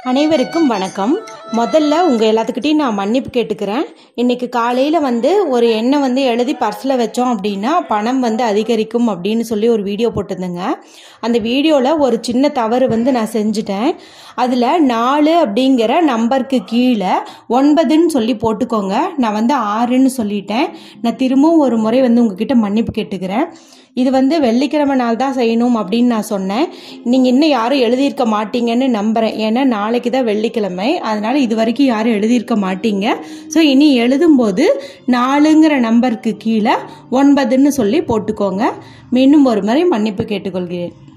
அனைவருக்கும் வணக்கம் முதல்ல உங்கள் எல்லாத்துக்கிட்டையும் நான் மன்னிப்பு கேட்டுக்கிறேன் இன்னைக்கு காலையில் வந்து ஒரு எண்ணெய் வந்து எழுதி பர்ஸில் வச்சோம் அப்படின்னா பணம் வந்து அதிகரிக்கும் அப்படின்னு சொல்லி ஒரு வீடியோ போட்டிருந்தேங்க அந்த வீடியோவில் ஒரு சின்ன தவறு வந்து நான் செஞ்சுட்டேன் அதில் நாலு அப்படிங்கிற நம்பருக்கு கீழே ஒன்பதுன்னு சொல்லி போட்டுக்கோங்க நான் வந்து ஆறுன்னு சொல்லிட்டேன் நான் திரும்பவும் ஒரு முறை வந்து உங்ககிட்ட மன்னிப்பு கேட்டுக்கிறேன் இது வந்து வெள்ளிக்கிழமை நாள் தான் செய்யணும் அப்படின்னு நான் சொன்னேன் நீங்கள் இன்னும் யாரும் எழுதியிருக்க மாட்டீங்கன்னு நம்புகிறேன் ஏன்னா நாளைக்கு தான் வெள்ளிக்கிழமை அதனால் இது வரைக்கும் யாரும் எழுதியிருக்க மாட்டீங்க ஸோ இனி எழுதும்போது நாலுங்கிற நம்பருக்கு கீழே ஒன்பதுன்னு சொல்லி போட்டுக்கோங்க மீண்டும் ஒரு முறை மன்னிப்பு கேட்டுக்கொள்கிறேன்